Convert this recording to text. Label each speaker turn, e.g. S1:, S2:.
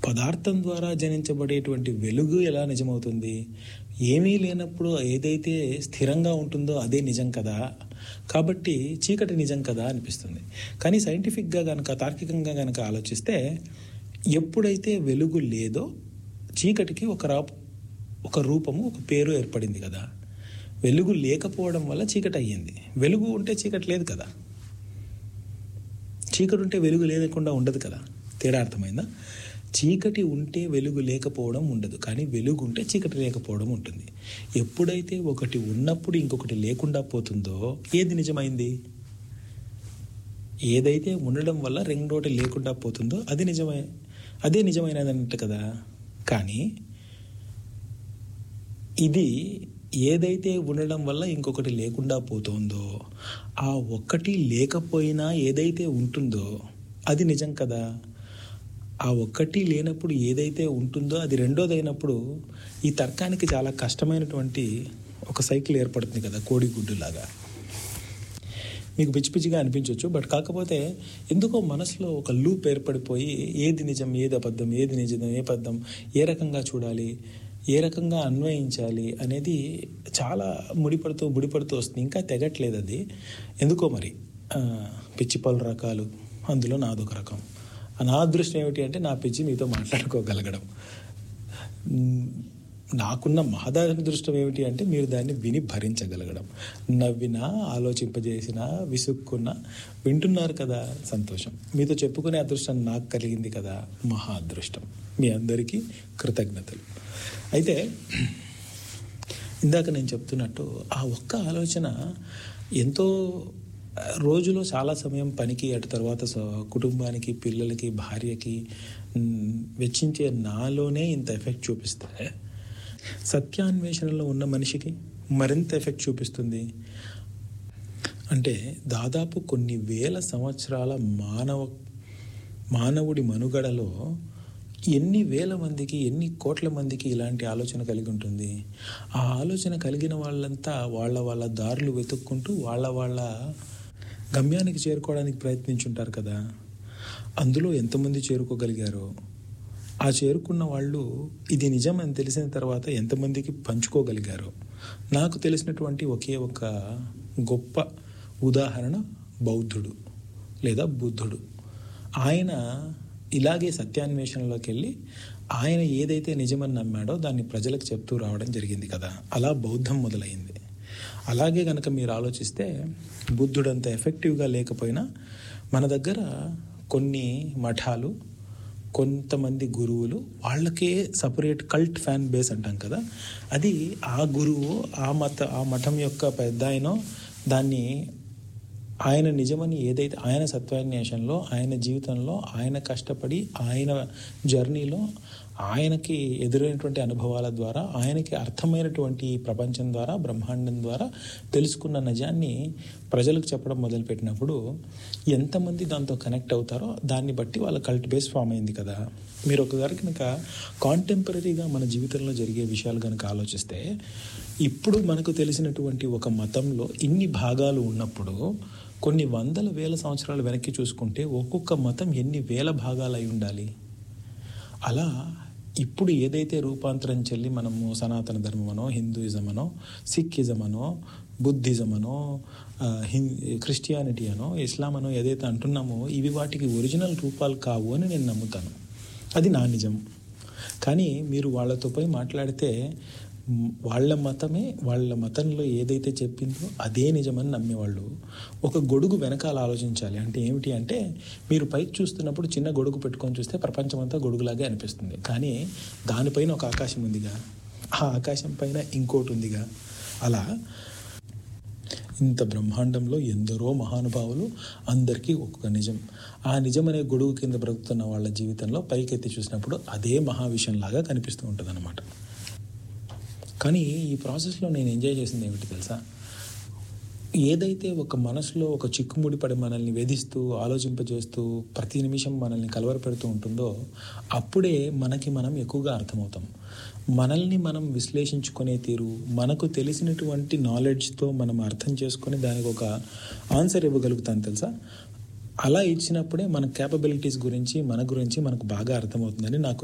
S1: పదార్థం ద్వారా జనించబడేటువంటి వెలుగు ఎలా నిజమవుతుంది ఏమీ లేనప్పుడు ఏదైతే స్థిరంగా ఉంటుందో అదే నిజం కదా కాబట్టి చీకటి నిజం కదా అనిపిస్తుంది కానీ సైంటిఫిక్గా కనుక తార్కికంగా కనుక ఆలోచిస్తే ఎప్పుడైతే వెలుగు లేదో చీకటికి ఒక రా ఒక రూపము ఒక పేరు ఏర్పడింది కదా వెలుగు లేకపోవడం వల్ల చీకటి అయ్యింది వెలుగు ఉంటే చీకటి లేదు కదా చీకటి ఉంటే వెలుగు లేకుండా ఉండదు కదా తేడా అర్థమైందా చీకటి ఉంటే వెలుగు లేకపోవడం ఉండదు కానీ వెలుగు ఉంటే చీకటి లేకపోవడం ఉంటుంది ఎప్పుడైతే ఒకటి ఉన్నప్పుడు ఇంకొకటి లేకుండా పోతుందో ఏది నిజమైంది ఏదైతే ఉండడం వల్ల రెండోటి లేకుండా పోతుందో అది నిజమే అదే నిజమైనది అన్నట్టు కదా కానీ ఇది ఏదైతే ఉండడం వల్ల ఇంకొకటి లేకుండా పోతుందో ఆ ఒక్కటి లేకపోయినా ఏదైతే ఉంటుందో అది నిజం కదా ఆ ఒక్కటి లేనప్పుడు ఏదైతే ఉంటుందో అది రెండోదైనప్పుడు ఈ తర్కానికి చాలా కష్టమైనటువంటి ఒక సైకిల్ ఏర్పడుతుంది కదా కోడిగుడ్డులాగా మీకు పిచ్చి పిచ్చిగా అనిపించవచ్చు బట్ కాకపోతే ఎందుకో మనసులో ఒక లూప్ ఏర్పడిపోయి ఏది నిజం ఏది అబద్ధం ఏది నిజం ఏ పద్ధం ఏ రకంగా చూడాలి ఏ రకంగా అన్వయించాలి అనేది చాలా ముడిపడుతూ ముడిపడుతూ వస్తుంది ఇంకా తెగట్లేదు అది ఎందుకో మరి ఆ, పిచ్చి పలు రకాలు అందులో నాదొక రకం నా అదృష్టం ఏమిటి అంటే నా పిచ్చి మీతో మాట్లాడుకోగలగడం మ్, నాకున్న మహదా అదృష్టం ఏమిటి అంటే మీరు దాన్ని విని భరించగలగడం నవ్వినా ఆలోచింపజేసినా విసుక్కున్నా వింటున్నారు కదా సంతోషం మీతో చెప్పుకునే అదృష్టం నాకు కలిగింది కదా మహా అదృష్టం మీ అందరికీ కృతజ్ఞతలు అయితే ఇందాక నేను చెప్తున్నట్టు ఆ ఒక్క ఆలోచన ఎంతో రోజులో చాలా సమయం పనికి అటు తర్వాత స- కుటుంబానికి పిల్లలకి భార్యకి మ్, వెచ్చించే నాలోనే ఇంత ఎఫెక్ట్ చూపిస్తే సత్యాన్వేషణలో ఉన్న మనిషికి మరింత ఎఫెక్ట్ చూపిస్తుంది అంటే దాదాపు కొన్ని వేల సంవత్సరాల మానవ మానవుడి మనుగడలో ఎన్ని వేల మందికి ఎన్ని కోట్ల మందికి ఇలాంటి ఆలోచన కలిగి ఉంటుంది ఆ ఆలోచన కలిగిన వాళ్ళంతా వాళ్ళ వాళ్ళ దారులు వెతుక్కుంటూ వాళ్ళ వాళ్ళ గమ్యానికి చేరుకోవడానికి ప్రయత్నించుంటారు కదా అందులో ఎంతమంది చేరుకోగలిగారో ఆ చేరుకున్న వాళ్ళు ఇది నిజం అని తెలిసిన తర్వాత ఎంతమందికి పంచుకోగలిగారో నాకు తెలిసినటువంటి ఒకే ఒక గొప్ప ఉదాహరణ బౌద్ధుడు లేదా బుద్ధుడు ఆయన ఇలాగే సత్యాన్వేషణలోకి వెళ్ళి ఆయన ఏదైతే నిజమని నమ్మాడో దాన్ని ప్రజలకు చెప్తూ రావడం జరిగింది కదా అలా బౌద్ధం మొదలైంది అలాగే కనుక మీరు ఆలోచిస్తే బుద్ధుడు అంత ఎఫెక్టివ్గా లేకపోయినా మన దగ్గర కొన్ని మఠాలు కొంతమంది గురువులు వాళ్ళకే సపరేట్ కల్ట్ ఫ్యాన్ బేస్ అంటాం కదా అది ఆ గురువు ఆ మత ఆ మఠం యొక్క పెద్ద ఆయనో దాన్ని ఆయన నిజమని ఏదైతే ఆయన సత్వాన్వేషణలో ఆయన జీవితంలో ఆయన కష్టపడి ఆయన జర్నీలో ఆయనకి ఎదురైనటువంటి అనుభవాల ద్వారా ఆయనకి అర్థమైనటువంటి ఈ ప్రపంచం ద్వారా బ్రహ్మాండం ద్వారా తెలుసుకున్న నిజాన్ని ప్రజలకు చెప్పడం మొదలుపెట్టినప్పుడు ఎంతమంది దాంతో కనెక్ట్ అవుతారో దాన్ని బట్టి వాళ్ళ కల్ట్ బేస్ ఫామ్ అయింది కదా మీరు ఒకసారి కనుక కాంటెంపరీగా మన జీవితంలో జరిగే విషయాలు కనుక ఆలోచిస్తే ఇప్పుడు మనకు తెలిసినటువంటి ఒక మతంలో ఇన్ని భాగాలు ఉన్నప్పుడు కొన్ని వందల వేల సంవత్సరాలు వెనక్కి చూసుకుంటే ఒక్కొక్క మతం ఎన్ని వేల భాగాలు అయి ఉండాలి అలా ఇప్పుడు ఏదైతే రూపాంతరం చెల్లి మనము సనాతన ధర్మమనో హిందూయిజం అనో సిక్కిజం అనో బుద్ధిజం అనో ఆ, హిం క్రిస్టియానిటీ అనో ఇస్లాం అనో ఏదైతే అంటున్నామో ఇవి వాటికి ఒరిజినల్ రూపాలు కావు అని నేను నమ్ముతాను అది నా నిజం కానీ మీరు వాళ్ళతో పోయి మాట్లాడితే మ్, వాళ్ళ మతమే వాళ్ళ మతంలో ఏదైతే చెప్పిందో అదే నిజమని నమ్మేవాళ్ళు ఒక గొడుగు వెనకాల ఆలోచించాలి అంటే ఏమిటి అంటే మీరు పైకి చూస్తున్నప్పుడు చిన్న గొడుగు పెట్టుకొని చూస్తే ప్రపంచం అంతా గొడుగులాగే అనిపిస్తుంది కానీ దానిపైన ఒక ఆకాశం ఉందిగా ఆ ఆకాశం పైన ఇంకోటి ఉందిగా అలా ఇంత బ్రహ్మాండంలో ఎందరో మహానుభావులు అందరికీ ఒక్కొక్క నిజం ఆ నిజం అనే గొడుగు కింద బ్రతుకుతున్న వాళ్ళ జీవితంలో పైకెత్తి చూసినప్పుడు అదే మహావిషయంలాగా కనిపిస్తూ ఉంటుంది అనమాట కానీ ఈ ప్రాసెస్లో నేను ఎంజాయ్ చేసింది ఏమిటి తెలుసా ఏదైతే ఒక మనసులో ఒక చిక్కుముడి పడి మనల్ని వేధిస్తూ ఆలోచింపజేస్తూ ప్రతి నిమిషం మనల్ని కలవరపెడుతూ ఉంటుందో అప్పుడే మనకి మనం ఎక్కువగా అర్థమవుతాం మనల్ని మనం విశ్లేషించుకునే తీరు మనకు తెలిసినటువంటి నాలెడ్జ్తో మనం అర్థం చేసుకొని దానికి ఒక ఆన్సర్ ఇవ్వగలుగుతాం తెలుసా అలా ఇచ్చినప్పుడే మన క్యాపబిలిటీస్ గురించి మన గురించి మనకు బాగా అర్థమవుతుందని నాకు